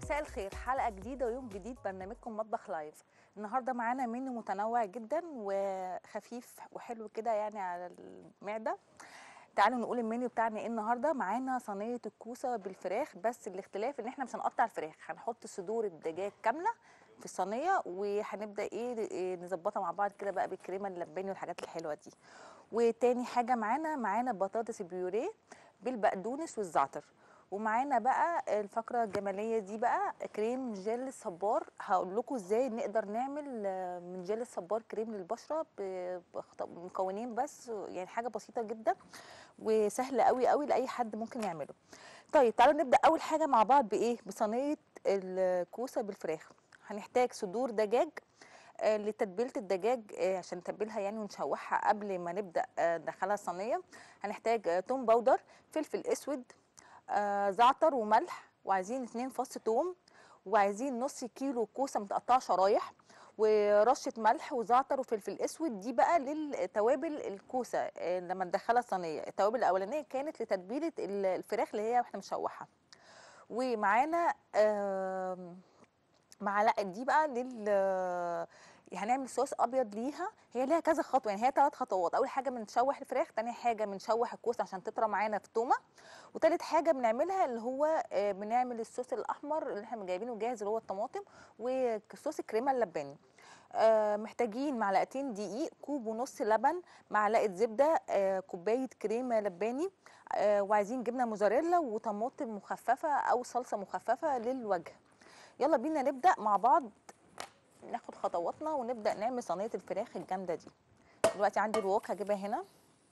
مساء الخير حلقه جديده ويوم جديد برنامجكم مطبخ لايف النهارده معانا منيو متنوع جدا وخفيف وحلو كده يعني على المعده تعالوا نقول المنيو بتاعنا ايه النهارده معانا صينيه الكوسه بالفراخ بس الاختلاف ان احنا مش هنقطع الفراخ هنحط صدور الدجاج كامله في الصينيه وهنبدا ايه إيه نظبطها مع بعض كده بقى بالكريمه اللباني والحاجات الحلوه دي وتاني حاجه معانا معانا بطاطس بيوريه بالبقدونس والزعتر ومعانا بقى الفقره الجماليه دي بقى كريم جل الصبار هقول لكم ازاي نقدر نعمل آه، من جل الصبار كريم للبشره ب- بخط- بمكونين بس يعني حاجه بسيطه جدا وسهله قوي قوي لاي حد ممكن يعمله طيب تعالوا نبدا اول حاجه مع بعض بايه بصينيه الكوسه بالفراخ هنحتاج صدور دجاج آه، لتتبيله الدجاج آه، عشان نتبلها يعني ونشوحها قبل ما نبدا آه، ندخلها الصينيه هنحتاج آه، توم باودر فلفل اسود آه، زعتر وملح وعايزين اتنين فص توم وعايزين نص كيلو كوسه متقطعه شرايح ورشه ملح وزعتر وفلفل اسود دي بقى للتوابل الكوسه آه، لما ندخلها الصينيه التوابل الاولانيه كانت لتتبيله ال- الفراخ اللي هي واحنا مشوحه ومعانا آم، معلقه دي بقى لل هنعمل صوص ابيض ليها هي ليها كذا خطوه يعني هي ثلاث خطوات اول حاجه بنشوح الفراخ تاني حاجه بنشوح الكوسه عشان تطرى معانا في تومه وتالت حاجه بنعملها اللي هو آه، بنعمل الصوص الاحمر اللي احنا جايبينه جاهز اللي هو الطماطم وصوص الكريمه اللباني آه، محتاجين معلقتين دقيق كوب ونص لبن معلقه زبده آه، كوبايه كريمه لباني آه، وعايزين جبنه موزاريلا وطماطم مخففه او صلصه مخففه للوجه يلا بينا نبدا مع بعض ناخد خطواتنا ونبدا نعمل صينيه الفراخ الجامده دي دلوقتي عندي الوok هجيبها هنا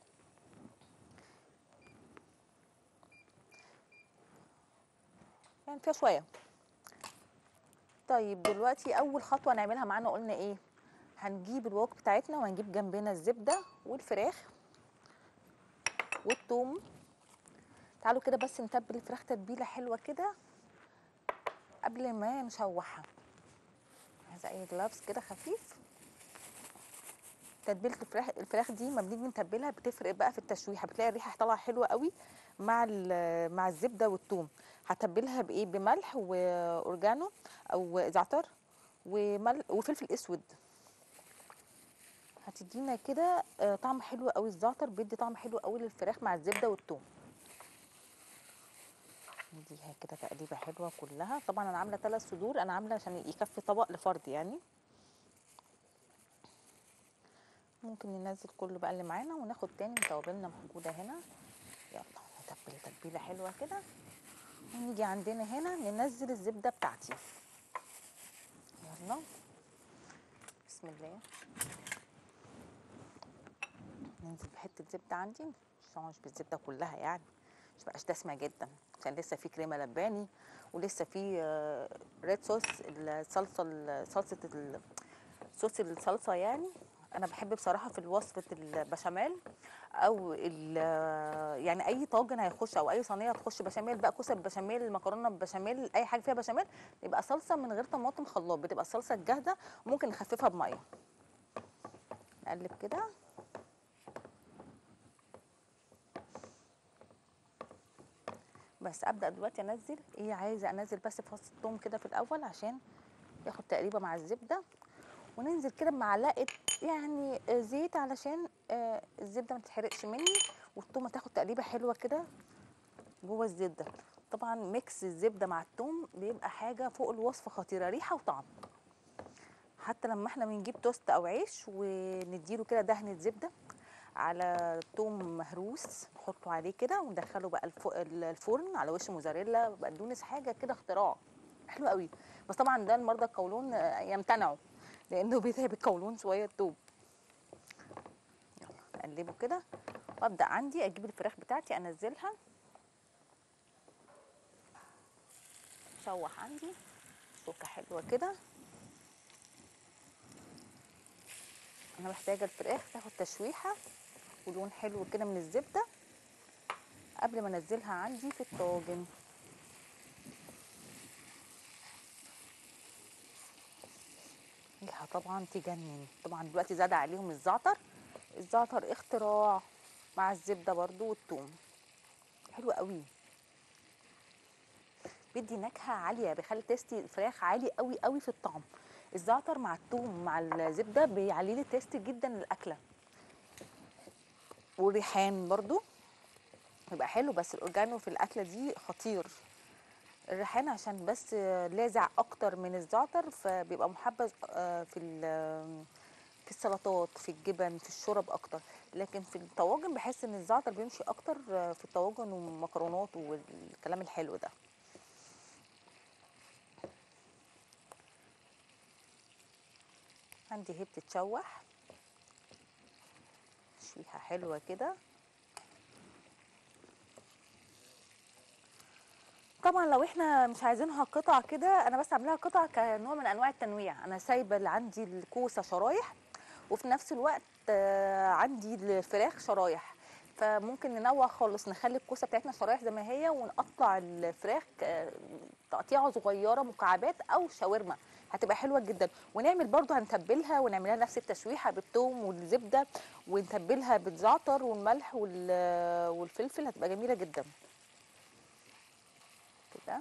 يعني فيها شويه طيب دلوقتي اول خطوه نعملها معانا قلنا ايه هنجيب الوok بتاعتنا وهنجيب جنبنا الزبده والفراخ والثوم تعالوا كده بس نتبل الفراخ تتبيله حلوه كده قبل ما نشوحها عايزه اي جلافز كده خفيف تتبيله الفراخ الفراخ دي ما بنيجي نتبلها بتفرق بقى في التشويحه بتلاقي الريحه طالعه حلوه قوي مع ال- مع الزبده والثوم هتبلها بايه بملح واورجانو او زعتر ومل وفلفل اسود هتدينا كده آه، طعم حلو قوي الزعتر بيدي طعم حلو قوي للفراخ مع الزبده والثوم نديها كده تقليبه حلوه كلها طبعا انا عامله ثلاث صدور انا عامله عشان يكفي طبق لفرد يعني ممكن ننزل كله بقى اللي معانا وناخد تاني توابلنا موجوده هنا يلا نتبل تتبيله حلوه كده ونيجي عندنا هنا ننزل الزبده بتاعتي يلا بسم الله ننزل بحته زبده عندي مش طبعاً مش بالزبده كلها يعني مش بقاش دسمه جدا عشان لسه في كريمه لباني ولسه في آه، ريد صوص الصلصه ال- صلصه ال- صوص الصلصه يعني انا بحب بصراحه في وصفه البشاميل او ال- يعني اي طاجن هيخش او اي صينيه هتخش بشاميل بقى كوسه بشاميل مكرونه بشاميل اي حاجه فيها بشاميل يبقى صلصه من غير طماطم خلاط بتبقى الصلصه الجاهزه وممكن نخففها بميه نقلب كده بس ابدا دلوقتي انزل ايه عايزه انزل بس فص الثوم كده في الاول عشان ياخد تقريبا مع الزبده وننزل كده بمعلقه يعني آه، زيت علشان آه، الزبده ما تتحرقش مني والثوم تاخد تقليبه حلوه كده جوه الزيت ده طبعا ميكس الزبده مع الثوم بيبقى حاجه فوق الوصف خطيره ريحه وطعم حتى لما احنا بنجيب توست او عيش ونديله كده دهنه زبده على توم مهروس نحطه عليه كده وندخله بقى الف- الفرن على وش موزاريلا بقدونس حاجه كده اختراع حلو قوي بس طبعا ده المرضى القولون آه، يمتنعوا لانه بيتعب القولون شويه التوم يلا نقلبه كده وابدا عندي اجيب الفراخ بتاعتي انزلها اشوح عندي سكه حلوه كده انا محتاجه الفراخ تاخد تشويحه ولون حلو كده من الزبده قبل ما انزلها عندي في الطاجن ريحه طبعا تجنن طبعا دلوقتي زاد عليهم الزعتر الزعتر اختراع مع الزبده برضو والثوم حلو قوي بيدي نكهه عاليه بيخلي تيستي الفراخ عالي قوي قوي في الطعم الزعتر مع الثوم مع الزبده بيعلي لي التيست جدا الاكله والريحان برضو بيبقى حلو بس الاورجانو في الاكله دي خطير الريحان عشان بس لاذع اكتر من الزعتر فبيبقى محبذ آه، في ال- في السلطات في الجبن في الشرب اكتر لكن في الطواجن بحس ان الزعتر بيمشي اكتر آه، في الطواجن والمكرونات والكلام الحلو ده عندي هي بتتشوح تشويحه حلوه كده طبعا لو احنا مش عايزينها قطع كده انا بس عاملاها قطع كنوع من انواع التنويع انا سايبه اللي عندي الكوسه شرايح وفي نفس الوقت آه، عندي الفراخ شرايح فممكن ننوع خالص نخلي الكوسه بتاعتنا شرايح زي ما هي ونقطع الفراخ آه، تقطيعه صغيره مكعبات او شاورما هتبقى حلوه جدا ونعمل برضو هنتبلها ونعملها نفس التشويحه بالثوم والزبده ونتبلها بالزعتر والملح وال- والفلفل هتبقى جميله جدا كده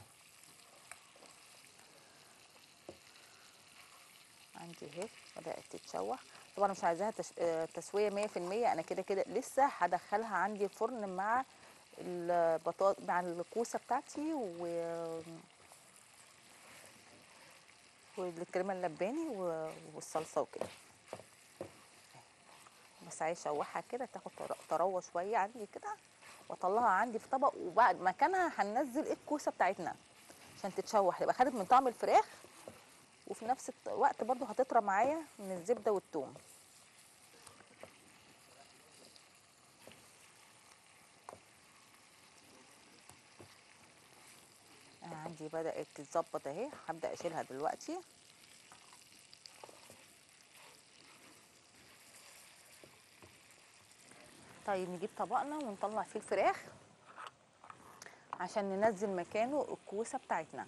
عندي اهي بدأت تتشوح طبعا مش عايزاها تش... آه، تسوية 100% انا كده كده لسه هدخلها عندي الفرن مع البطاط مع الكوسة بتاعتي و والكريمة اللباني و... والصلصة وكده بس عايز اشوحها كده تاخد طر- طراوه شويه عندي كده واطلعها عندي في طبق وبعد مكانها هننزل الكوسه بتاعتنا عشان تتشوح تبقى خدت من طعم الفراخ وفي نفس الوقت برضو هتطرى معايا من الزبده والثوم انا عندي بدات تتظبط اهي هبدا اشيلها دلوقتي طيب نجيب طبقنا ونطلع فيه الفراخ عشان ننزل مكانه الكوسه بتاعتنا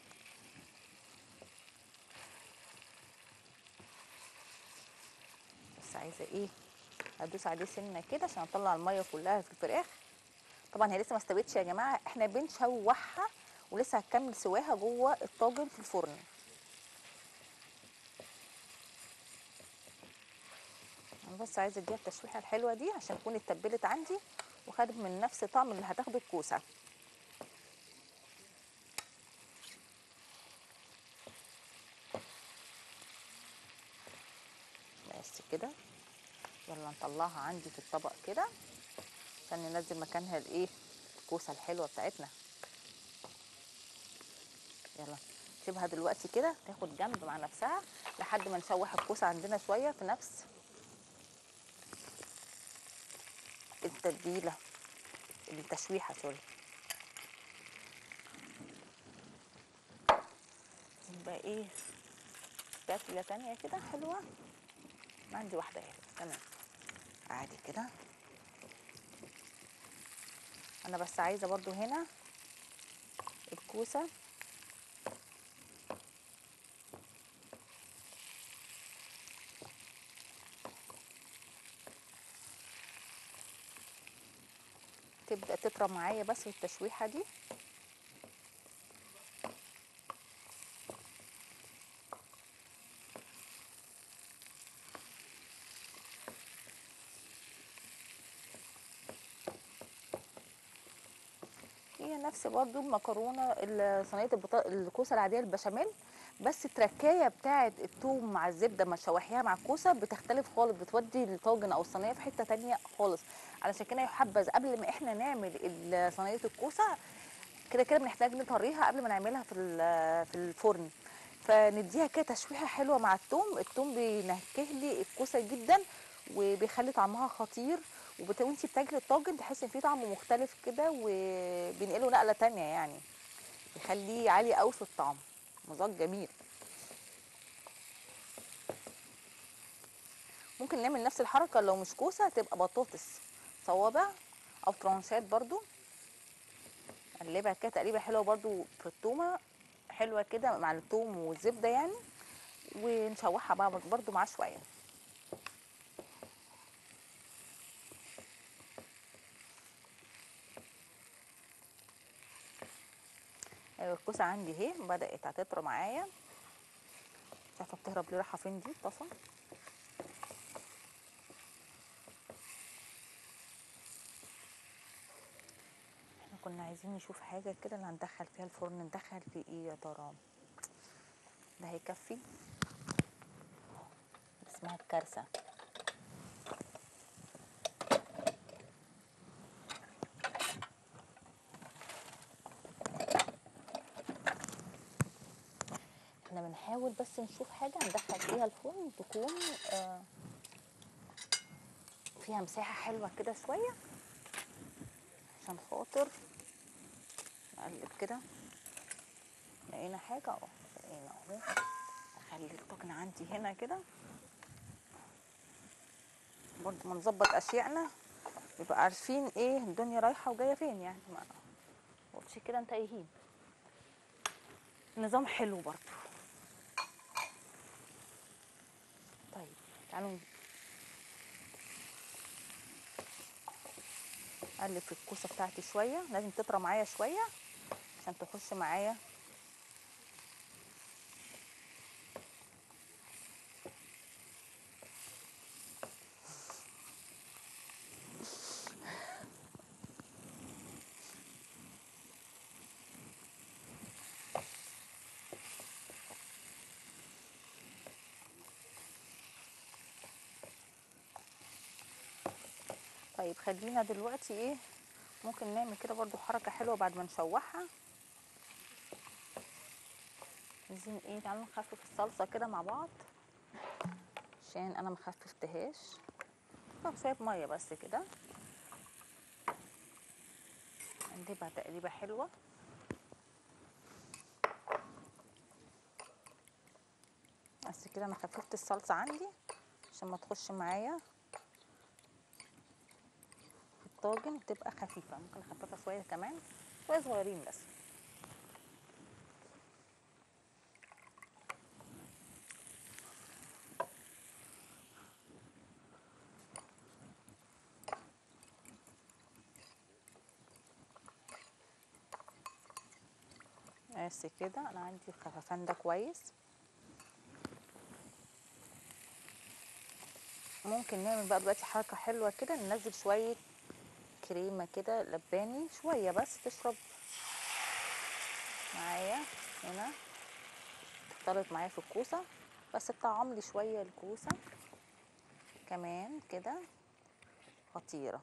بس عايزه ايه هدوس عليه سنه كده عشان اطلع الميه كلها في الفراخ طبعا هي لسه ما استوتش يا جماعه احنا بنشوحها ولسه هتكمل سواها جوه الطاجن في الفرن انا بس عايزه اديها التشويحه الحلوه دي عشان تكون اتبلت عندي وخدت من نفس طعم اللي هتاخده الكوسه بس كده يلا نطلعها عندي في الطبق كده عشان ننزل مكانها الايه الكوسه الحلوه بتاعتنا يلا سيبها دلوقتي كده تاخد جنب مع نفسها لحد ما نشوح الكوسه عندنا شويه في نفس التتبيله التشويحه سوري يبقى ايه باتله تانية كده حلوه عندي واحده اهي تمام عادي كده انا بس عايزه برضو هنا الكوسه تبدا تطرى معايا بس في التشويحه دي هي نفس برضو المكرونه ال- صينيه البطاطا الكوسه العاديه البشاميل بس التركايه بتاعه الثوم مع الزبده ما تشوحيها مع الكوسه بتختلف خالص بتودي الطاجن او الصينيه في حته تانية خالص علشان كده يحبذ قبل ما احنا نعمل ال- صينيه الكوسه كده كده بنحتاج نطريها قبل ما نعملها في ال- في الفرن فنديها كده تشويحه حلوه مع الثوم الثوم بينكه لي الكوسه جدا وبيخلي طعمها خطير وبت... وانتي بتاكلي الطاجن تحسي ان فيه طعم مختلف كده وبينقله نقله تانية يعني بيخليه عالي قوي في الطعم مذاق جميل ممكن نعمل نفس الحركه لو مش كوسه تبقى بطاطس صوابع او ترانشات برضو نقلبها كده تقليبه حلوه برضو في التومه حلوه كده مع الثوم والزبده يعني ونشوحها بقى برضو معاه شويه ايوه الكوسه عندي اهي بدات هتطرى معايا مش عارفه بتهرب ليه رايحه فين دي الطاسه احنا كنا عايزين نشوف حاجه كده اللي هندخل فيها الفرن ندخل فيه ايه يا ترى ده هيكفي اسمها الكارثه احنا بنحاول بس نشوف حاجة ندخل فيها الفرن تكون آه فيها مساحة حلوة كده شوية عشان خاطر نقلب كده لقينا حاجة اه لقينا اهو اخلي الطاجن عندي هنا كده برضه ما نظبط اشيائنا يبقى عارفين ايه الدنيا رايحة وجاية فين يعني ما قلتش كده انت ايهين نظام حلو برضه طيب تعالوا اقلب في الكوسه بتاعتي شويه لازم تطرى معايا شويه عشان تخش معايا طيب خلينا دلوقتي ايه ممكن نعمل كده برضو حركة حلوة بعد ما نشوحها عايزين ايه تعالوا نخفف الصلصة كده مع بعض عشان انا مخففتهاش طب شوية مية بس كده نقلبها تقليبة حلوة بس كده انا خففت الصلصة عندي عشان ما تخش معايا في الطاجن وتبقى خفيفة ممكن اخففها شوية كمان شوية صغيرين بس بس كده انا عندي الخففان ده كويس ممكن نعمل بقى دلوقتي حركة حلوة كده ننزل شوية كريمة كده لباني شوية بس تشرب معايا هنا تختلط معايا في الكوسة بس تطعم لي شوية الكوسة كمان كده خطيرة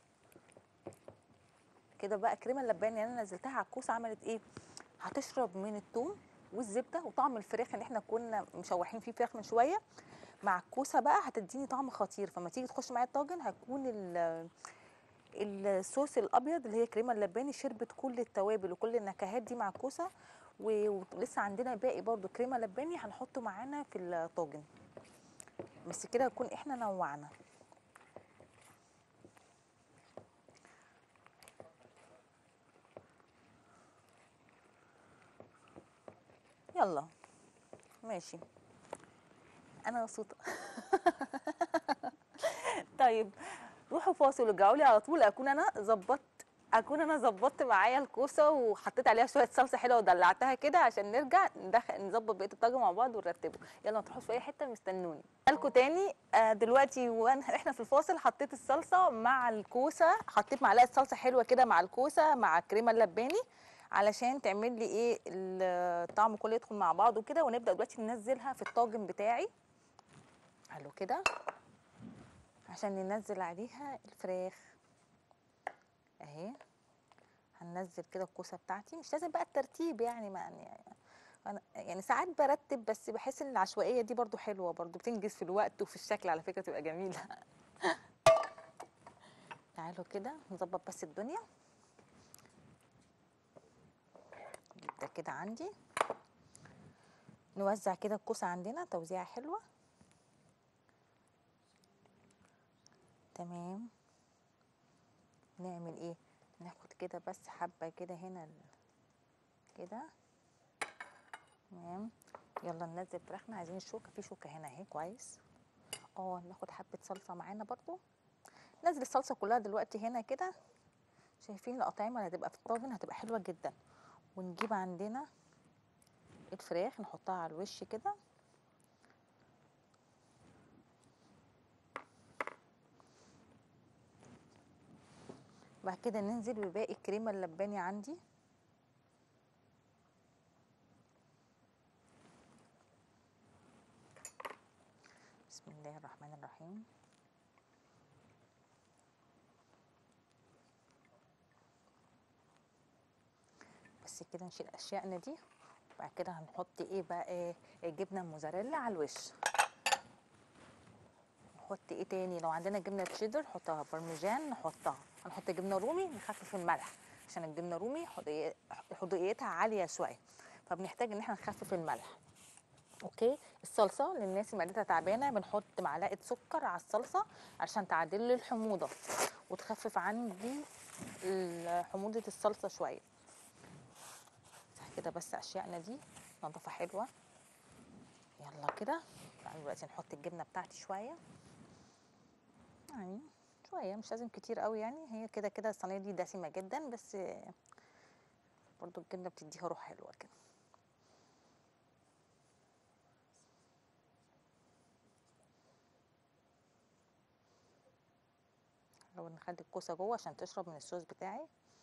كده بقى كريمة اللباني اللي انا نزلتها على الكوسة عملت ايه هتشرب من الثوم والزبدة وطعم الفراخ اللي احنا كنا مشوحين فيه فراخ من شوية مع الكوسه بقى هتديني طعم خطير فما تيجي تخش معايا الطاجن هيكون ال- الصوص الابيض اللي هي كريمه اللباني شربت كل التوابل وكل النكهات دي مع الكوسه و- ولسه عندنا باقي برضو كريمه لباني هنحطه معانا في الطاجن بس كده نكون احنا نوعنا يلا ماشي انا مبسوطه طيب روحوا فاصل ورجعوا لي على طول اكون انا ظبطت اكون انا ظبطت معايا الكوسه وحطيت عليها شويه صلصه حلوه ودلعتها كده عشان نرجع ندخل نظبط بقيه الطاجن مع بعض ونرتبه يلا ما تروحوش في اي حته مستنوني لكم تاني آه دلوقتي وانا احنا في الفاصل حطيت الصلصه مع الكوسه حطيت معلقه صلصه حلوه كده مع الكوسه مع الكريمه اللباني علشان تعمل لي ايه الطعم كله يدخل مع بعض وكده ونبدا دلوقتي ننزلها في الطاجن بتاعي حلو كده عشان ننزل عليها الفراخ اهي هننزل كده الكوسه بتاعتي مش لازم بقى الترتيب يعني ما يعني أنا يعني ساعات برتب بس بحس ان العشوائيه دي برضو حلوه برضو بتنجز في الوقت وفي الشكل على فكره تبقى جميله تعالوا كده نظبط بس الدنيا نجيب ده كده عندي نوزع كده الكوسه عندنا توزيعه حلوه تمام نعمل ايه ناخد كده بس حبه كده هنا ال- كده تمام يلا ننزل فراخنا عايزين الشوكه في شوكه هنا اهي كويس اه ناخد حبه صلصه معانا برضو نزل الصلصه كلها دلوقتي هنا كده شايفين الاطعمه اللي هتبقى في الطاجن هتبقى حلوه جدا ونجيب عندنا الفراخ نحطها على الوش كده بعد كده ننزل بباقي الكريمه اللباني عندي بسم الله الرحمن الرحيم بس كده نشيل اشيائنا دي وبعد كده هنحط ايه بقى ايه الجبنه الموزاريلا على الوش نحط ايه تاني لو عندنا جبنه تشيدر نحطها بارميجان نحطها هنحط جبنه رومي نخفف الملح عشان الجبنه رومي حضي- حضيتها عاليه شويه فبنحتاج ان احنا نخفف الملح اوكي الصلصه للناس اللي معدتها تعبانه بنحط معلقه سكر على الصلصه عشان تعدل لي الحموضه وتخفف عندي ال- حموضه الصلصه شويه صح كده بس اشيائنا دي نظافه حلوه يلا كده تعالوا دلوقتي نحط الجبنه بتاعتي شويه يعني شويه مش لازم كتير قوي يعني هي كده كده الصينيه دي دسمه جدا بس برضو الجبنه بتديها روح حلوه كده لو نخلي الكوسه جوه عشان تشرب من الصوص بتاعي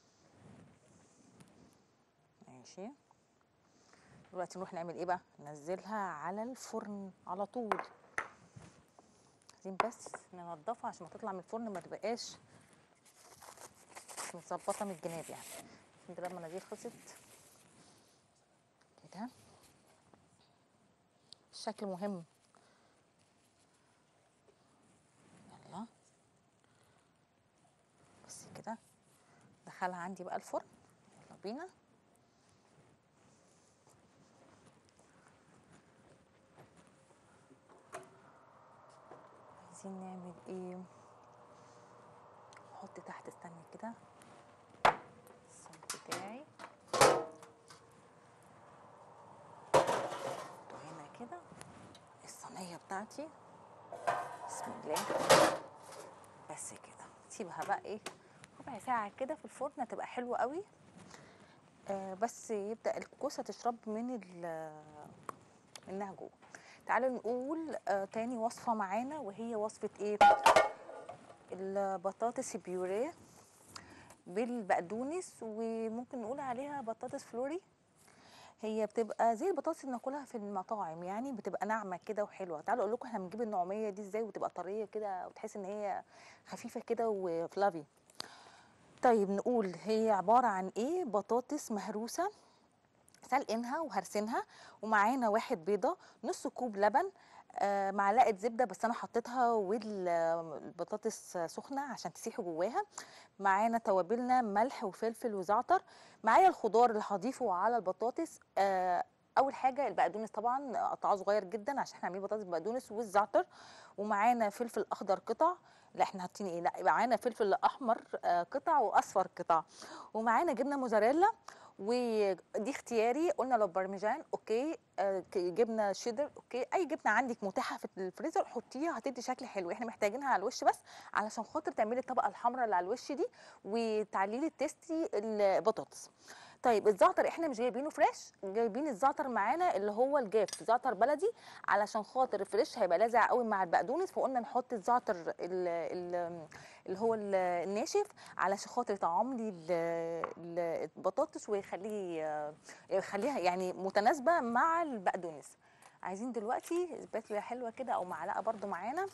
ماشي دلوقتي نروح نعمل ايه بقى ننزلها على الفرن على طول عايزين بس ننضفها عشان ما تطلع من الفرن ما تبقاش متظبطه من الجناب يعني عشان كده المناديل خلصت كده الشكل مهم يلا بس كده دخلها عندي بقى الفرن يلا بينا عايزين نعمل ايه احط تحت استني كده الصوص بتاعي احطه هنا كده الصينيه بتاعتي بسم الله بس كده سيبها بقى ايه ربع ساعه كده في الفرن هتبقى حلوه قوي آه بس يبدا الكوسه تشرب من ال- منها جوه تعالوا نقول آه تاني وصفه معانا وهي وصفه ايه البطاطس بيوريه بالبقدونس وممكن نقول عليها بطاطس فلوري هي بتبقى زي البطاطس اللي بناكلها في المطاعم يعني بتبقى ناعمه كده وحلوه تعالوا اقول لكم احنا بنجيب النعوميه دي ازاي وتبقى طريه كده وتحس ان هي خفيفه كده وفلافي طيب نقول هي عباره عن ايه بطاطس مهروسه سلقينها وهرسينها ومعانا واحد بيضه نص كوب لبن آه، معلقه زبده بس انا حطيتها والبطاطس سخنه عشان تسيح جواها معانا توابلنا ملح وفلفل وزعتر معايا الخضار اللي هضيفه على البطاطس آه، اول حاجه البقدونس طبعا قطعه صغير جدا عشان احنا عاملين بطاطس بقدونس والزعتر ومعانا فلفل اخضر قطع لا احنا حاطين ايه لا معانا فلفل احمر آه، قطع واصفر قطع ومعانا جبنه موزاريلا ودي اختياري قلنا لو بارميجان اوكي آه، ك- جبنه شيدر اوكي اي جبنه عندك متاحه في الفريزر حطيها هتدي شكل حلو احنا محتاجينها على الوش بس علشان خاطر تعملي الطبقه الحمراء اللي على الوش دي وتعليلي التستي البطاطس طيب الزعتر احنا مش جايبينه فريش جايبين الزعتر معانا اللي هو الجاف زعتر بلدي علشان خاطر الفريش هيبقى لاذع قوي مع البقدونس فقلنا نحط الزعتر ال- ال- اللي هو ال- الناشف علشان خاطر يطعم لي ال- ال- البطاطس ويخليه يخليها يعني متناسبه مع البقدونس عايزين دلوقتي سباتولا حلوه كده او معلقه برده معانا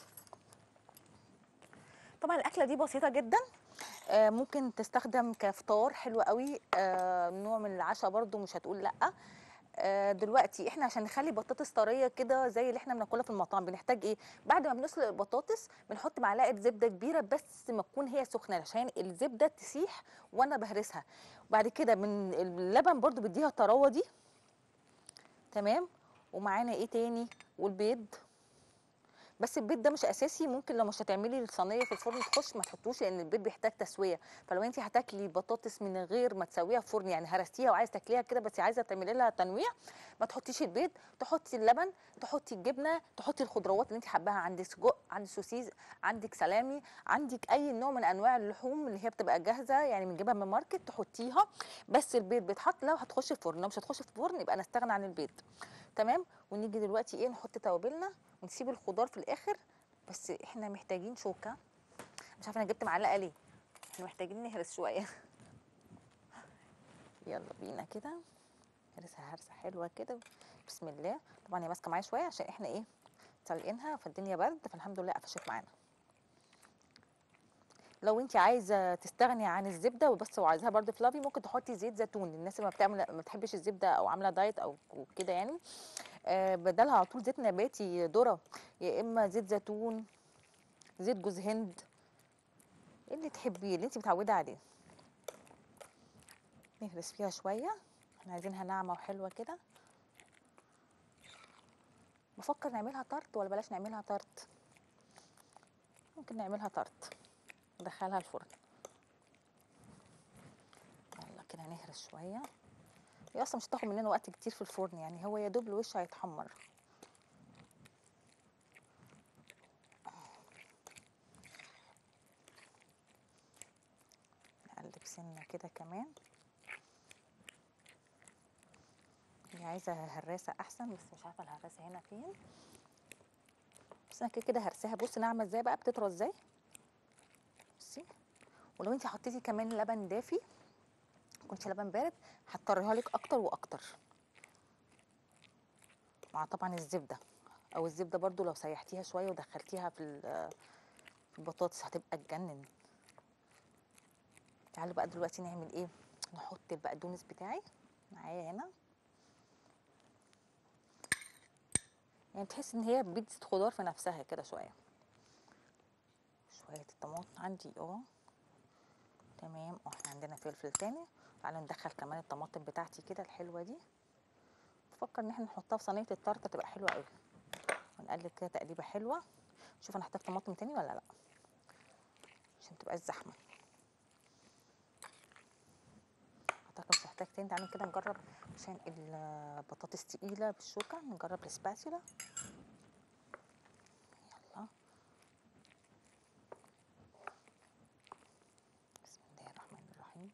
طبعا الاكله دي بسيطه جدا آه، ممكن تستخدم كفطار حلو قوي آه، نوع من العشاء برضو مش هتقول لا آه، دلوقتي احنا عشان نخلي بطاطس طريه كده زي اللي احنا بناكلها في المطاعم بنحتاج ايه بعد ما بنسلق البطاطس بنحط معلقه زبده كبيره بس ما تكون هي سخنه عشان الزبده تسيح وانا بهرسها وبعد كده من اللبن برضو بيديها الطراوه دي تمام ومعانا ايه تاني والبيض بس البيض ده مش اساسي ممكن لو مش هتعملي الصينيه في الفرن تخش ما تحطوش لان البيض بيحتاج تسويه فلو انت هتاكلي بطاطس من غير ما تسويها في فرن يعني هرستيها وعايزه تاكليها كده بس عايزه تعملي لها تنويع ما تحطيش البيض تحطي اللبن تحطي الجبنه تحطي الخضروات اللي انت حباها عندك سجق عندك سوسيز عندك سلامي عندك اي نوع من انواع اللحوم اللي هي بتبقى جاهزه يعني بنجيبها من الماركت تحطيها بس البيض بيتحط لو هتخش الفرن لو مش هتخش في الفرن يبقى نستغنى عن البيض تمام ونيجي دلوقتي ايه نحط توابلنا ونسيب الخضار في الاخر بس احنا محتاجين شوكه مش عارفه انا جبت معلقه ليه احنا محتاجين نهرس شويه يلا بينا كده هرسها هرسه حلوه كده بسم الله طبعا هي ماسكه معايا شويه عشان احنا ايه سالقينها فالدنيا برد فالحمد لله قفشت معانا لو انت عايزه تستغني عن الزبده وبس وعايزاها برده فلافي ممكن تحطي زيت زيتون الناس اللي ما بتعمل ما بتحبش الزبده او عامله دايت او كده يعني آه بدلها على طول زيت نباتي ذره يا اما زيت زيتون زيت جوز هند اللي تحبيه اللي انت متعوده عليه نهرس فيها شويه احنا عايزينها ناعمه وحلوه كده بفكر نعملها طرت ولا بلاش نعملها طرت ممكن نعملها طرت ندخلها الفرن يلا كده نهرس شويه هي اصلا مش هتاخد مننا وقت كتير في الفرن يعني هو يا دوب الوش هيتحمر نقلب سنه كده كمان هي عايزه هراسه احسن بس مش عارفه الهراسه هنا فين بس انا كده كده هرساها بص ناعمه ازاي بقى بتطرى ازاي بصي ولو انت حطيتي كمان لبن دافي يكونش لبن بارد هتطريها لك اكتر واكتر مع طبعا الزبده او الزبده برضو لو سيحتيها شويه ودخلتيها في في البطاطس هتبقى تجنن تعالوا بقى دلوقتي نعمل ايه نحط البقدونس بتاعي معايا هنا يعني تحس ان هي بيتزا خضار في نفسها كده شويه شويه الطماطم عندي اه تمام اه احنا عندنا فلفل تاني تعالوا ندخل كمان الطماطم بتاعتي كده الحلوه دي بفكر ان احنا نحطها في صينيه الطرطه تبقى حلوه قوي ونقلب كده تقليبه حلوه شوف انا هحتاج طماطم تاني ولا لا عشان تبقى زحمه اعتقد مش هحتاج تاني تعالوا كده نجرب عشان البطاطس تقيله بالشوكه نجرب السباتيولا يلا بسم الله الرحمن الرحيم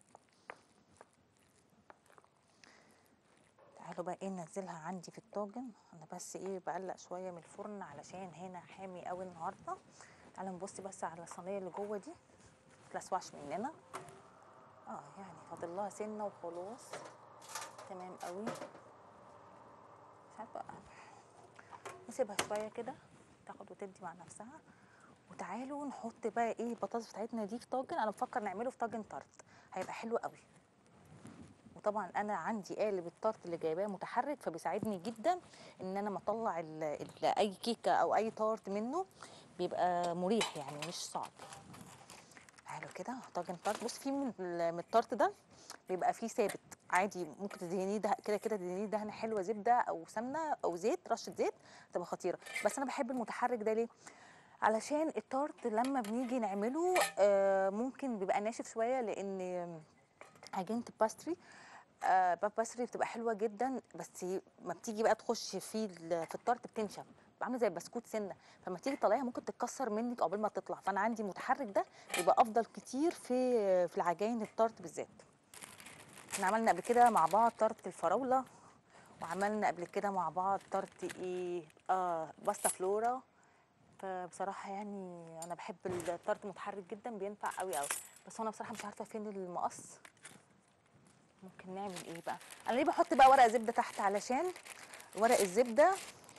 تعالوا بقى ايه ننزلها عندي في الطاجن انا بس ايه بقلق شويه من الفرن علشان هنا حامي قوي النهارده تعالوا نبص بس على الصينيه اللي جوه دي متلسوعش مننا اه يعني فاضل لها سنه وخلاص تمام قوي مش عارفه نسيبها شويه كده تاخد وتدي مع نفسها وتعالوا نحط بقى ايه البطاطس بتاعتنا دي في طاجن انا بفكر نعمله في طاجن طرت هيبقى حلو قوي وطبعا انا عندي قالب الطرت اللي جايباه متحرك فبيساعدني جدا ان انا ما اطلع ال- ال- اي كيكه او اي طارت منه بيبقى مريح يعني مش صعب تعالوا كده طاجن طرت بص في من ال- من الطرت ده بيبقى فيه ثابت عادي ممكن تدهنيه ده كده كده تدهنيه دهنه حلوه زبده او سمنه او زيت رشه زيت تبقى خطيره بس انا بحب المتحرك ده ليه علشان الطارت لما بنيجي نعمله آه، ممكن بيبقى ناشف شويه لان عجينه الباستري آه باستري بتبقى حلوه جدا بس ما بتيجي بقى تخش في ال- في الطارت بتنشف بتبقى عامله زي البسكوت سنه فلما تيجي تطلعيها ممكن تتكسر منك قبل ما تطلع فانا عندي متحرك ده بيبقى افضل كتير في في العجاين الطارت بالذات احنا عملنا قبل كده مع بعض طارت الفراوله وعملنا قبل كده مع بعض طارت ايه اه باستا فلورا فبصراحه يعني انا بحب الطارت متحرك جدا بينفع قوي قوي بس انا بصراحه مش عارفه فين المقص ممكن نعمل ايه بقى انا ليه بحط بقى ورق زبده تحت علشان ورق الزبده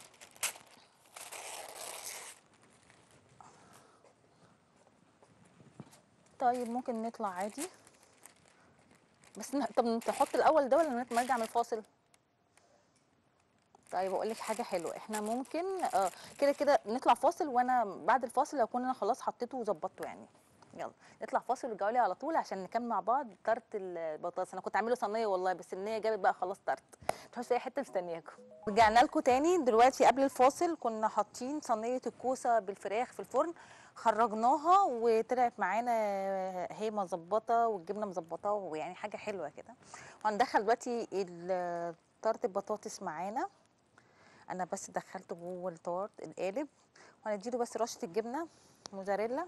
طيب ممكن نطلع عادي بس ن- طب نحط الاول ده ولا نرجع من الفاصل طيب اقول لك حاجه حلوه احنا ممكن آه كده كده نطلع فاصل وانا بعد الفاصل اكون انا خلاص حطيته وظبطته يعني يلا نطلع فاصل ورجعوا لي على طول عشان نكمل مع بعض طرت البطاطس انا كنت عامله صينيه والله بس النيه جابت بقى خلاص طرت مش في اي حته مستنياكم رجعنا لكم تاني دلوقتي قبل الفاصل كنا حاطين صينيه الكوسه بالفراخ في الفرن خرجناها وطلعت معانا هي مظبطه والجبنه مظبطه ويعني حاجه حلوه كده وهندخل دلوقتي ال- طرت البطاطس معانا انا بس دخلته جوه الطارت القالب وهنديله بس رشه الجبنه موزاريلا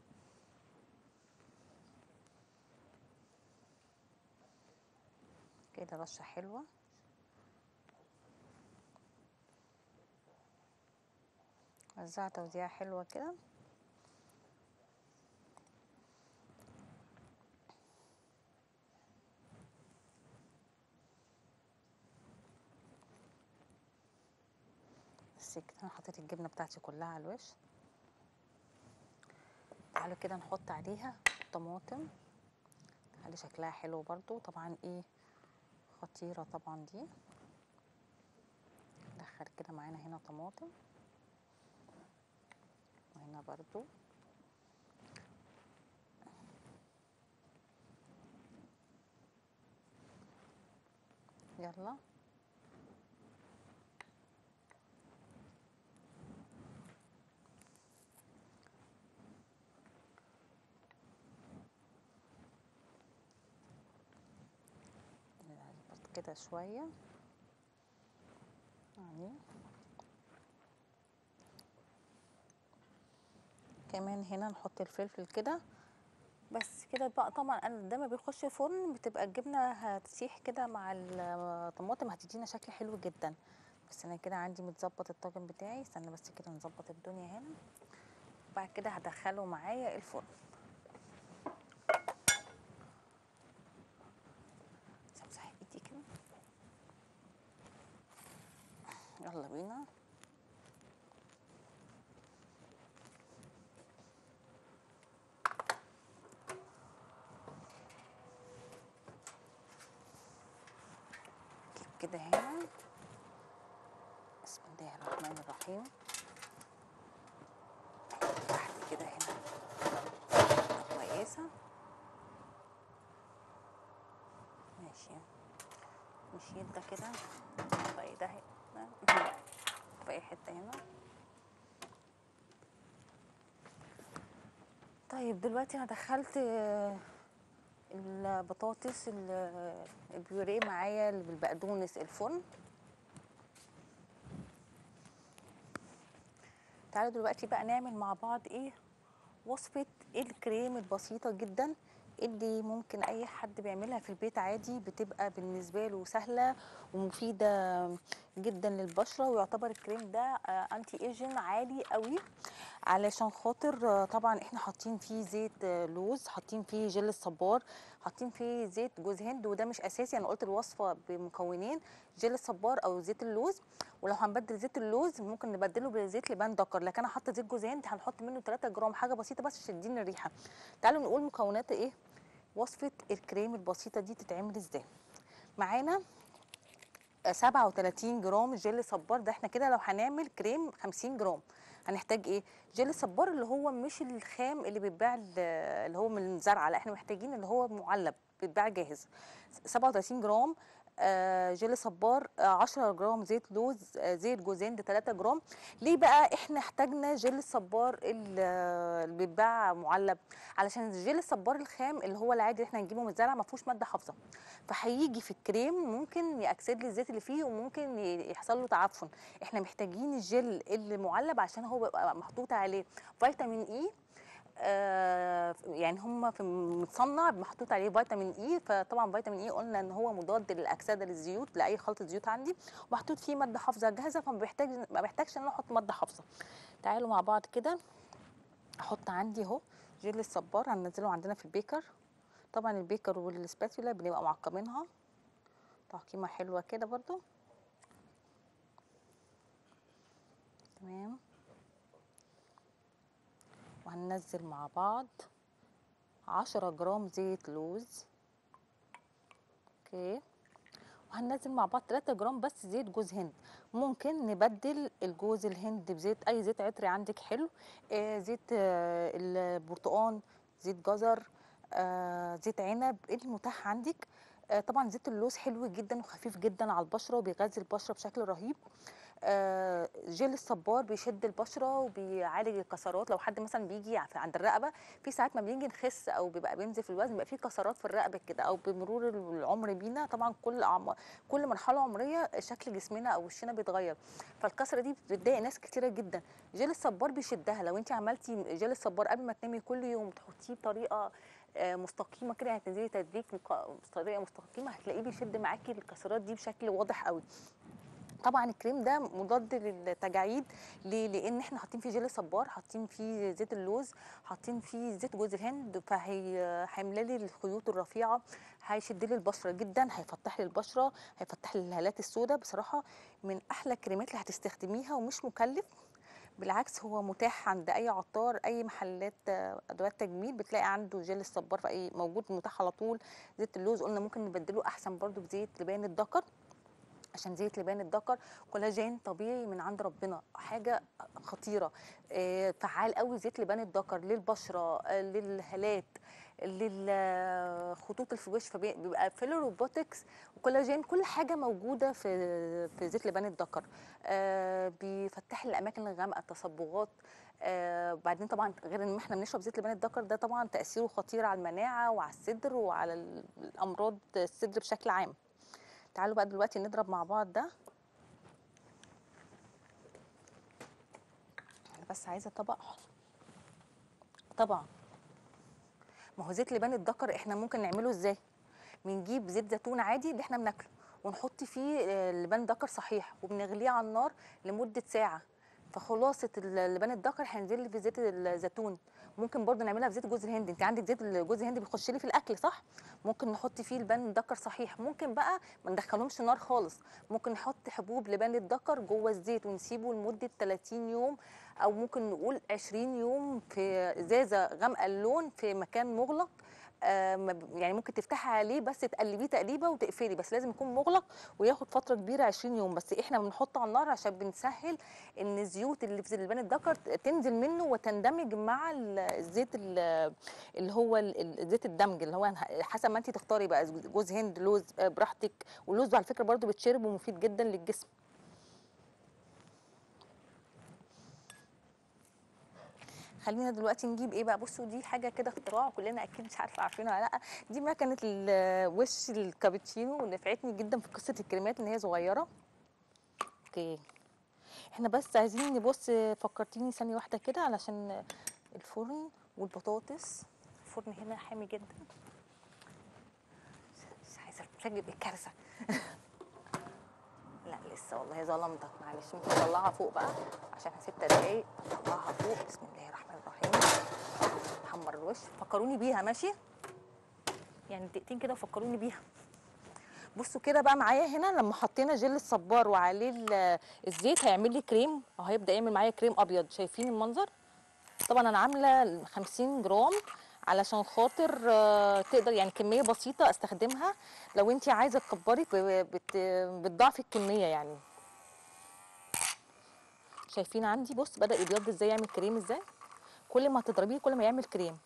كده رشه حلوه وزعها توزيعه حلوه كده بس كده انا حطيت الجبنه بتاعتي كلها على الوش تعالوا كده نحط عليها طماطم خلي شكلها حلو برضو طبعا ايه خطيره طبعا دي ندخل كده معانا هنا طماطم وهنا برضو يلا نظبط كده شوية يعني كمان هنا نحط الفلفل كده بس كده بقى طبعا انا ده ما بيخش الفرن بتبقى الجبنه هتسيح كده مع الطماطم هتدينا شكل حلو جدا بس انا كده عندي متظبط الطاجن بتاعي استنى بس كده نظبط الدنيا هنا وبعد كده هدخله معايا الفرن امسح ايدي كده يلا بينا نجيب كده هنا بسم الله الرحمن الرحيم واحدة كده هنا كويسة ماشي نشيل ده كده باقي ده هنا باقي حتة هنا طيب دلوقتي انا دخلت آه، البطاطس ال- البيوريه معايا اللي بالبقدونس الفرن تعالوا دلوقتي بقى نعمل مع بعض ايه وصفة الكريم البسيطة جدا اللي ممكن اي حد بيعملها في البيت عادي بتبقى بالنسبة له سهلة ومفيدة جدا للبشرة ويعتبر الكريم ده آه، انتي ايجن عالي قوي علشان خاطر آه، طبعا احنا حاطين فيه زيت آه، لوز حاطين فيه جل الصبار حاطين فيه زيت جوز هند وده مش اساسي انا قلت الوصفه بمكونين جل الصبار او زيت اللوز ولو هنبدل زيت اللوز ممكن نبدله بزيت لبان دكر لكن انا حاطه زيت جوز هند هنحط منه 3 جرام حاجه بسيطه بس عشان تديني الريحه تعالوا نقول مكونات ايه وصفه الكريم البسيطه دي تتعمل ازاي معانا آه، 37 جرام جل صبار ده احنا كده لو هنعمل كريم 50 جرام هنحتاج ايه جل صبار اللي هو مش الخام اللي بيتباع ال- اللي هو من الزرعه لا احنا محتاجين اللي هو معلب بيتباع جاهز 37 جرام آه، جل صبار آه، 10 جرام زيت لوز آه، زيت جوز هند 3 جرام ليه بقى احنا احتاجنا جل الصبار ال- آه، اللي بيتباع معلب علشان الجل الصبار الخام اللي هو العادي اللي احنا نجيبه من الزرع ما فيهوش ماده حافظه فهيجي في الكريم ممكن يأكسد لي الزيت اللي فيه وممكن ي- يحصل له تعفن احنا محتاجين الجل المعلب عشان هو بيبقى محطوط عليه فيتامين اي آه يعني هم في متصنع محطوط عليه فيتامين اي فطبعا فيتامين اي قلنا ان هو مضاد للاكسده للزيوت لاي خلطه زيوت عندي ومحطوط فيه ماده حافظه جاهزه فما بيحتاج ما بحتاجش ان انا احط ماده حافظه تعالوا مع بعض كده احط عندي اهو جل الصبار هننزله عندنا في البيكر طبعا البيكر والسباتولا بنبقى معقمينها تعقيمه حلوه كده برضو تمام وهننزل مع بعض عشرة جرام زيت لوز اوكي وهننزل مع بعض 3 جرام بس زيت جوز هند ممكن نبدل الجوز الهند بزيت اي زيت عطري عندك حلو آه زيت آه البرتقال زيت جزر آه، زيت عنب ايه المتاح عندك آه، طبعا زيت اللوز حلو جدا وخفيف جدا على البشره وبيغذي البشره بشكل رهيب آه، جيل الصبار بيشد البشره وبيعالج الكسرات لو حد مثلا بيجي ع- عند الرقبه في ساعات ما بنيجي نخس او بيبقى بينزل في الوزن بيبقى في كسرات في الرقبه كده او بمرور العمر بينا طبعا كل أعم- كل مرحله عمريه شكل جسمنا او وشنا بيتغير فالكسره دي بتضايق ناس كتيره جدا جيل الصبار بيشدها لو انت عملتي جيل الصبار قبل ما تنامي كل يوم تحطيه بطريقه آه، مستقيمه كده يعني تنزلي تدريج مق- بطريقه مستقيمه هتلاقيه بيشد معاكي الكسرات دي بشكل واضح قوي طبعا الكريم ده مضاد للتجاعيد ليه؟ لان احنا حاطين فيه جيلي صبار حاطين فيه زيت اللوز حاطين فيه زيت جوز الهند فهي هيملى لي الخيوط الرفيعه هيشد لي البشره جدا هيفتح لي البشره هيفتح لي الهالات السوداء بصراحه من احلى الكريمات اللي هتستخدميها ومش مكلف بالعكس هو متاح عند اي عطار اي محلات آه، ادوات تجميل بتلاقي عنده جل الصبار في اي موجود متاح على طول زيت اللوز قلنا ممكن نبدله احسن برضو بزيت لبان الذكر عشان زيت لبان الذكر كولاجين طبيعي من عند ربنا حاجه خطيره آه، فعال قوي زيت لبان الذكر للبشره آه، للهالات للخطوط اللي في الوش فبيبقى فيلر وبوتكس وكولاجين كل حاجه موجوده في في زيت لبان الذكر آه، بيفتح لي الاماكن الغامقه التصبغات آه بعدين طبعا غير ان احنا بنشرب زيت لبان الذكر ده طبعا تاثيره خطير على المناعه وعلى الصدر وعلى ال- الامراض الصدر بشكل عام تعالوا بقى دلوقتي نضرب مع بعض ده انا بس عايزه طبق طبعا ما هو زيت لبان الذكر احنا ممكن نعمله ازاي بنجيب زيت زيتون عادي اللي احنا بناكله ونحط فيه آه، لبان ذكر صحيح وبنغليه على النار لمده ساعه فخلاصه اللبان الذكر هينزل لي في زيت الزيتون ممكن برضه نعملها في زيت جوز الهند انت عندك زيت جوز الهند بيخش لي في الاكل صح ممكن نحط فيه لبان الذكر صحيح ممكن بقى ما ندخلهمش نار خالص ممكن نحط حبوب لبان الذكر جوه الزيت ونسيبه لمده 30 يوم او ممكن نقول 20 يوم في ازازه غامقه اللون في مكان مغلق آه، ما ب- يعني ممكن تفتحي عليه بس تقلبيه تقليبه وتقفلي بس لازم يكون مغلق وياخد فتره كبيره 20 يوم بس احنا بنحطه على النار عشان بنسهل ان الزيوت اللي في لبان الذكر تنزل منه وتندمج مع ال- الزيت ال- اللي هو ال- ال- زيت الدمج اللي هو حسب ما انت تختاري بقى جوز هند لوز آه، براحتك واللوز على فكره برضو بتشرب ومفيد جدا للجسم خلينا دلوقتي نجيب ايه بقى بصوا دي حاجه كده اختراع كلنا اكيد مش عارفه عارفينها ولا لا دي مكنه ال- وش الكابتشينو ونفعتني جدا في قصه الكريمات ان هي صغيره اوكي احنا بس عايزين نبص فكرتيني ثانيه واحده كده علشان الفرن والبطاطس الفرن هنا حامي جدا مش عايزه ارجع الكارثه لا لسه والله ظلمتك معلش ممكن اطلعها فوق بقى عشان ست دقايق اطلعها فوق بسم الله الرحمن الرحيم احمر الوش فكروني بيها ماشي يعني دقيقتين كده وفكروني بيها بصوا كده بقى معايا هنا لما حطينا جل الصبار وعليه ال- الزيت هيعمل لي كريم اهو هيبدا يعمل معايا كريم ابيض شايفين المنظر طبعا انا عامله 50 جرام علشان خاطر آه، تقدر يعني كميه بسيطه استخدمها لو انت عايزه تكبري ب- بت- بتضاعفي الكميه يعني شايفين عندي بص بدا يبيض ازاي يعمل كريم ازاي كل ما تضربيه كل ما يعمل كريم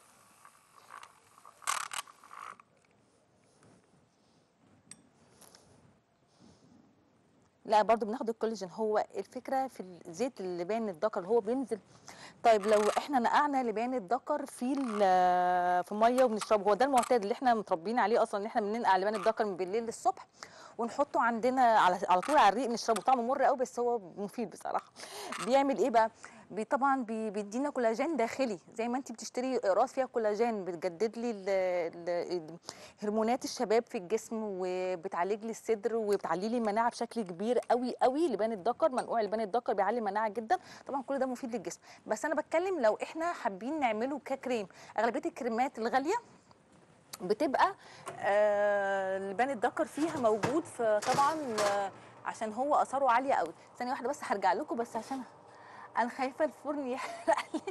لا برضو بناخد الكولاجين هو الفكره في الزيت اللبان الذكر هو بينزل طيب لو احنا نقعنا لبان الذكر في ال- في ميه وبنشربه هو ده المعتاد اللي احنا متربيين عليه اصلا ان احنا بننقع لبان الذكر من بالليل للصبح ونحطه عندنا على على طول على الريق نشربه طعمه مر قوي بس هو مفيد بصراحه بيعمل ايه بقى بي طبعا بي بيدينا كولاجين داخلي زي ما انت بتشتري اقراص فيها كولاجين بتجدد لي ال- ال- هرمونات الشباب في الجسم وبتعالج لي الصدر وبتعلي لي المناعه بشكل كبير قوي قوي لبان الذكر منقوع لبان الذكر بيعلي المناعه جدا طبعا كل ده مفيد للجسم بس انا بتكلم لو احنا حابين نعمله ككريم اغلبيه الكريمات الغاليه بتبقى آه لبان الذكر فيها موجود فطبعا آه عشان هو اثاره عاليه قوي ثانيه واحده بس هرجع لكم بس عشان انا خايفه الفرن يحرق لي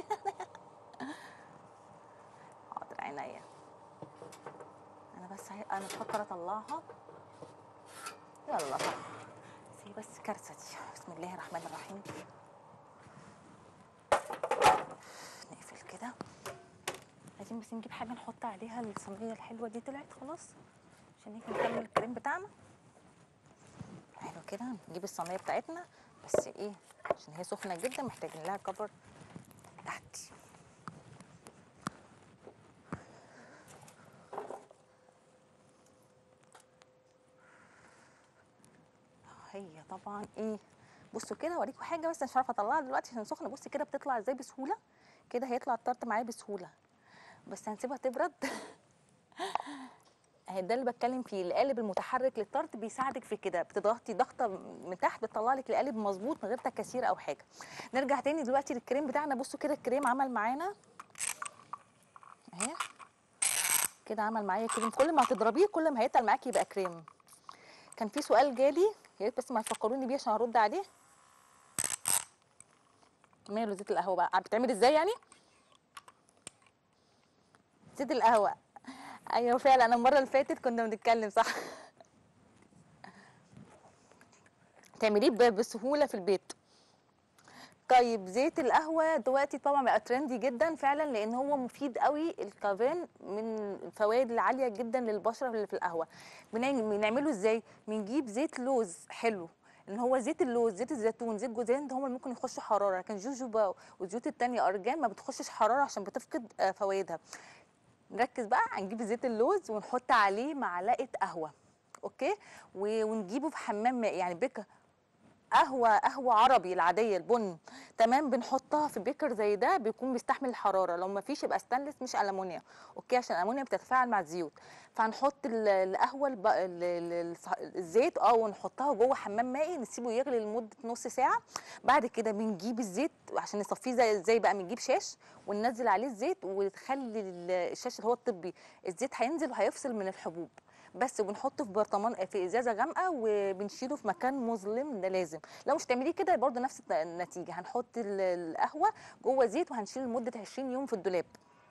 حاضر عينيا انا بس هي... انا بفكر اطلعها يلا طب سي بس كارثه دي بسم الله الرحمن الرحيم نقفل كده عايزين بس نجيب حاجه نحط عليها الصينيه الحلوه دي طلعت خلاص عشان نيجي نكمل الكريم بتاعنا حلو كده نجيب الصينيه بتاعتنا بس ايه عشان هي سخنه جدا محتاجين لها كفر تحت هي طبعا ايه بصوا كده اوريكم حاجه بس مش عارفه اطلعها دلوقتي عشان سخنه بصي كده بتطلع ازاي بسهوله كده هيطلع الطرط معايا بسهوله بس هنسيبها تبرد اهي ده اللي بتكلم فيه القالب المتحرك للطرط بيساعدك في كده بتضغطي ضغطه من تحت بتطلع لك القالب مظبوط من غير تكاسير او حاجه نرجع تاني دلوقتي للكريم بتاعنا بصوا كده الكريم عمل معانا اهي كده عمل معايا كريم كل ما هتضربيه كل ما هيتقل معاكي يبقى كريم كان في سؤال جالي يا ريت بس ما يفكروني بيه عشان هرد عليه ماله زيت القهوه بقى بتعمل ازاي يعني زيت القهوه ايوه فعلا انا المره اللي فاتت كنا بنتكلم صح تعمليه ب- بسهوله في البيت طيب زيت القهوه دلوقتي طبعا بقى ترندي جدا فعلا لان هو مفيد قوي الكافين من الفوائد العاليه جدا للبشره اللي في القهوه بنعم- بنعمله ازاي بنجيب زيت لوز حلو ان هو زيت اللوز زيت الزيتون زيت جوز الهند هم اللي ممكن يخشوا حراره لكن جوجوبا والزيوت التانية ارجان ما بتخشش حراره عشان بتفقد آه، فوائدها نركز بقى هنجيب زيت اللوز ونحط عليه معلقه قهوه اوكي و- ونجيبه في حمام ماء يعني بيك قهوه قهوه عربي العاديه البن تمام بنحطها في بيكر زي ده بيكون بيستحمل الحراره لو ما فيش يبقى ستانلس مش المونيا اوكي عشان الامونيا بتتفاعل مع الزيوت فهنحط ال- القهوه الب... ال- ال- الص- الزيت اه ونحطها جوه حمام مائي نسيبه يغلي لمده نص ساعه بعد كده بنجيب الزيت عشان نصفيه زي ازاي بقى بنجيب شاش وننزل عليه الزيت وتخلي ال- الشاش اللي هو الطبي الزيت هينزل وهيفصل من الحبوب بس وبنحطه في برطمان في ازازه غامقه وبنشيله في مكان مظلم ده لازم لو مش تعمليه كده برضه نفس الت- النتيجه هنحط ال- القهوه جوه زيت وهنشيل لمده 20 يوم في الدولاب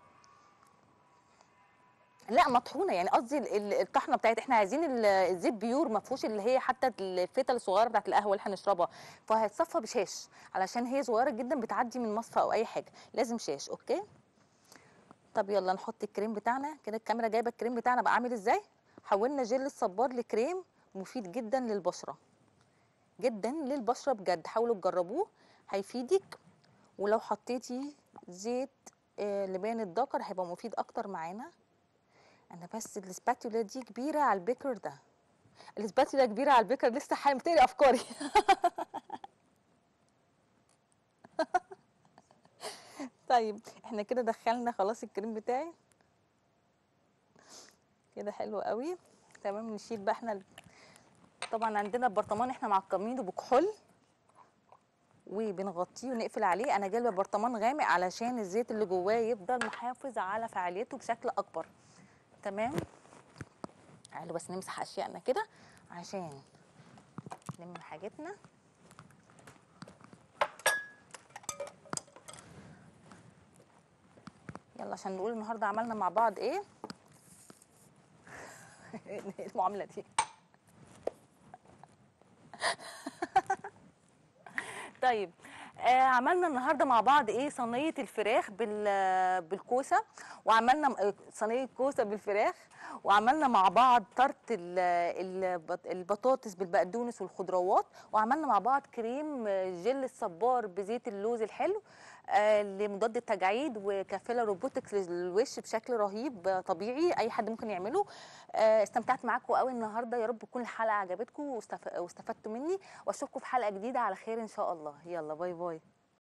لا مطحونه يعني قصدي ال- ال- الطحنه بتاعت احنا عايزين ال- الزيت بيور ما فيهوش اللي هي حتى الفتل الصغيره بتاعت القهوه اللي هنشربها فهيتصفى بشاش علشان هي صغيره جدا بتعدي من مصفى او اي حاجه لازم شاش اوكي طب يلا نحط الكريم بتاعنا كده الكاميرا جايبه الكريم بتاعنا بقى عامل ازاي حولنا جل الصبار لكريم مفيد جدا للبشره جدا للبشره بجد حاولوا تجربوه هيفيدك ولو حطيتي زيت آه، لبان الذكر هيبقى مفيد اكتر معانا انا بس السباتولا دي كبيره على البيكر ده السباتولا كبيره على البيكر لسه حامل بتقري افكاري طيب احنا كده دخلنا خلاص الكريم بتاعي كده حلو قوي تمام نشيل بقى احنا ال- طبعا عندنا البرطمان احنا معقمينه بكحول وبنغطيه ونقفل عليه انا جايبه برطمان غامق علشان الزيت اللي جواه يفضل محافظ على فعاليته بشكل اكبر تمام تعالوا بس نمسح اشيائنا كده عشان نلم حاجتنا يلا عشان نقول النهارده عملنا مع بعض ايه إيه المعامله دي طيب آه عملنا النهارده مع بعض ايه صينيه الفراخ بال بالكوسه وعملنا م- آه، صينيه كوسه بالفراخ وعملنا مع بعض طرت ال- البط- البطاطس بالبقدونس والخضروات وعملنا مع بعض كريم آه، جل الصبار بزيت اللوز الحلو آه، لمضاد التجاعيد وكفيله روبوتكس للوش بشكل رهيب آه، طبيعي اي حد ممكن يعمله آه، استمتعت معاكم قوي النهارده يا رب تكون الحلقه عجبتكم واستف- واستفدتوا مني واشوفكم في حلقه جديده على خير ان شاء الله يلا باي باي